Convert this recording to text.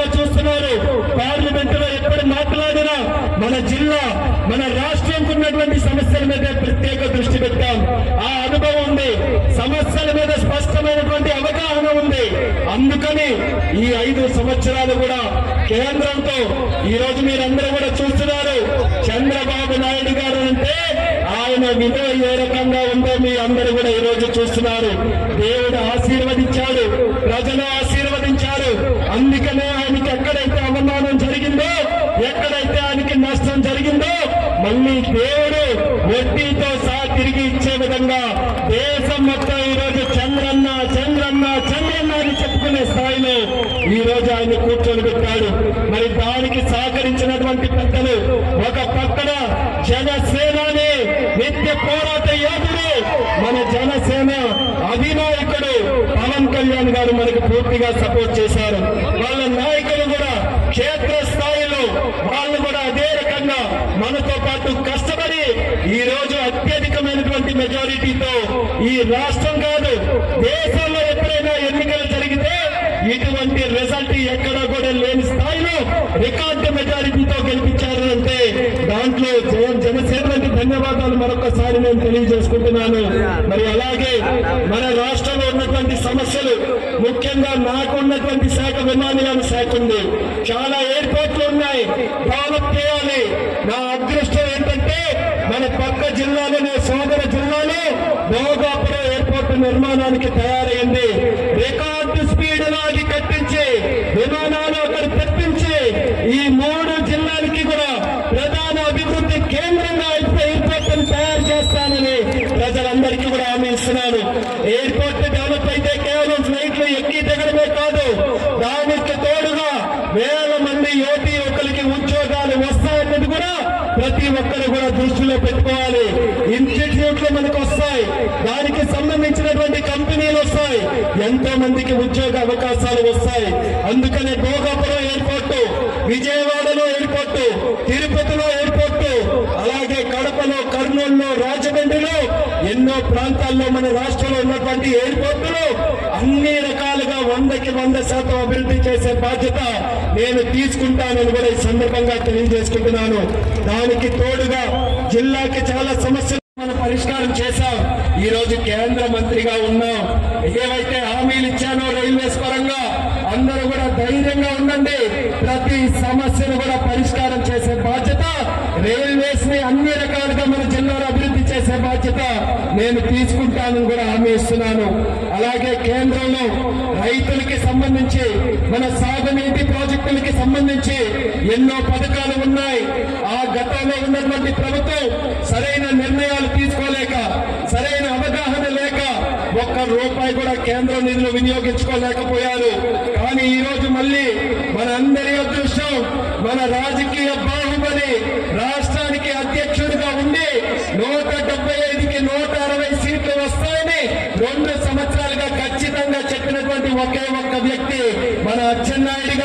కూడా చూస్తున్నారు పార్లమెంట్ లో ఎప్పుడు మాట్లాడినా మన జిల్లా మన రాష్ట్రంకు ఉన్నటువంటి సమస్యల మీద ప్రత్యేక దృష్టి పెట్టాం ఆ అనుభవం ఉంది సమస్యల మీద స్పష్టమైనటువంటి అవగాహన ఉంది అందుకని ఈ ఐదు సంవత్సరాలు కూడా కేంద్రంతో ఈ రోజు మీరందరూ కూడా చూస్తున్నారు చంద్రబాబు నాయుడు గారు అంటే ఆయన విలువ ఏ రకంగా ఉందో మీ అందరూ కూడా ఈ రోజు చూస్తున్నారు దేవుడు ఆశీర్వదించాడు ప్రజలు ఆశీర్వదించారు అందుకనే ఆయనకి ఎక్కడైతే అవమానం జరిగిందో ఎక్కడైతే ఆయనకి నష్టం జరిగిందో మళ్ళీ దేవుడు వడ్డీతో సహా తిరిగి ఇచ్చే విధంగా దేశం మొత్తం ఈ రోజు చంద్రన్న చంద్రన్న చంద్రన్న అని చెప్పుకునే స్థాయిలో ఈ రోజు ఆయన కూర్చొని పెట్టాడు మరి దానికి సహకరించినటువంటి పెద్దలు ఒక పక్కన జనసేనని నిత్య పోరాట యోధుడు మన జనసేన అధినాయకుడు పవన్ కళ్యాణ్ గారు మనకు పూర్తిగా సపోర్ట్ చేశారు వాళ్ళ నాయకులు కూడా క్షేత్ర స్థాయిలో వాళ్ళు కూడా అదే రకంగా మనతో పాటు కష్టపడి ఈ రోజు అత్యధికమైనటువంటి మెజారిటీతో ఈ రాష్ట్రం కాదు దేశంలో ఎప్పుడైనా ఎన్నికలు జరిగితే ఇటువంటి రిజల్ట్ ఎక్కడా కూడా లేని స్థాయిలో రికార్డు మెజారిటీతో గెలిపించారు అంటే దాంట్లో జన- జనసేనకి ధన్యవాదాలు మరొకసారి నేను తెలియజేసుకుంటున్నాను మరి అలాగే మన రాష్ట్రంలో ఉన్నటువంటి సమస్యలు ముఖ్యంగా నాకు ఉన్నటువంటి శాఖ విమానయాన శాఖ ఉంది చాలా ఎయిర్పోర్ట్లు ఉన్నాయి డెవలప్ చేయాలి నా అదృష్టం ఏంటంటే మన పక్క జిల్లాలోనే సోదర జిల్లాలో భోగాపురం ఎయిర్పోర్ట్ నిర్మాణానికి తయారైంది రికార్డు స్పీడ్ లో అది కట్టించి విమానాలు అక్కడ తెప్పించి ఈ మూడు జిల్లాలకి కూడా ప్రధాన అభివృద్ధి కేంద్రంగా ఎయిర్పోర్ట్ తయారు చేస్తానని ప్రజలందరికీ కూడా హామీ ఇస్తున్నాను ఎయిర్పోర్ట్ డెవలప్ అయితే కేవలం ఫ్లైట్లు ఎక్కి దిగడమే కాదు దానికి తోడుగా వేల మంది యువతి యువకులకి ఉద్యోగాలు వస్తాయన్నది కూడా ప్రతి ఒక్కరు కూడా దృష్టిలో పెట్టుకోవాలి ఇన్స్టిట్యూట్లు మనకు వస్తాయి దానికి సంబంధించినటువంటి కంపెనీలు వస్తాయి ఎంతో మందికి ఉద్యోగ అవకాశాలు వస్తాయి అందుకనే భోగాపురం ఎయిర్పోర్టు విజయవాడలో ఎయిర్పోర్టు తిరుపతిలో ఎయిర్పోర్టు అలాగే కడపలో కర్నూలులో రాజమండ్రిలో ఎన్నో ప్రాంతాల్లో మన రాష్ట్రంలో ఉన్నటువంటి ఎయిర్పోర్టులు అన్ని రకాలుగా వందకి వంద శాతం అభివృద్ధి చేసే బాధ్యత నేను తీసుకుంటానని కూడా ఈ సందర్భంగా తెలియజేసుకుంటున్నాను దానికి తోడుగా జిల్లాకి చాలా సమస్యలు మనం పరిష్కారం చేశాం ఈ రోజు కేంద్ర మంత్రిగా ఉన్నాం ఏవైతే హామీలు ఇచ్చానో రైల్వేస్ పరంగా అందరూ కూడా ధైర్యంగా ఉండండి ప్రతి సమస్యను కూడా పరిష్కారం చేసే బాధ్యత రైల్వేస్ ని అన్ని రకాలుగా మన జిల్లాలో అభివృద్ధి చేసే బాధ్యత నేను తీసుకుంటానని కూడా హామీ ఇస్తున్నాను అలాగే కేంద్రంలో రైతులకి సంబంధించి మన సాగునీటి ప్రాజెక్టులకి సంబంధించి ఎన్నో పథకాలు ఉన్నాయి ఆ గతంలో ఉన్నటువంటి ప్రభుత్వం సరైన నిర్ణయాలు తీసుకోలేక సరైన అవగాహన లేక ఒక్క రూపాయి కూడా కేంద్ర నిధులు వినియోగించుకోలేకపోయారు కానీ ఈ రోజు మళ్ళీ మన అందరి అదృష్టం మన రాజకీయ బాహుబలి రాష్ట్రానికి అధ్యక్షుడిగా ఉండి నూట డెబ్బై ఐదుకి నూట అరవై సీట్లు వస్తాయని రెండు సంవత్సరాలుగా ఖచ్చితంగా చెప్పినటువంటి ఒకే ఒక్క వ్యక్తి మన అచ్చెన్నాయుడు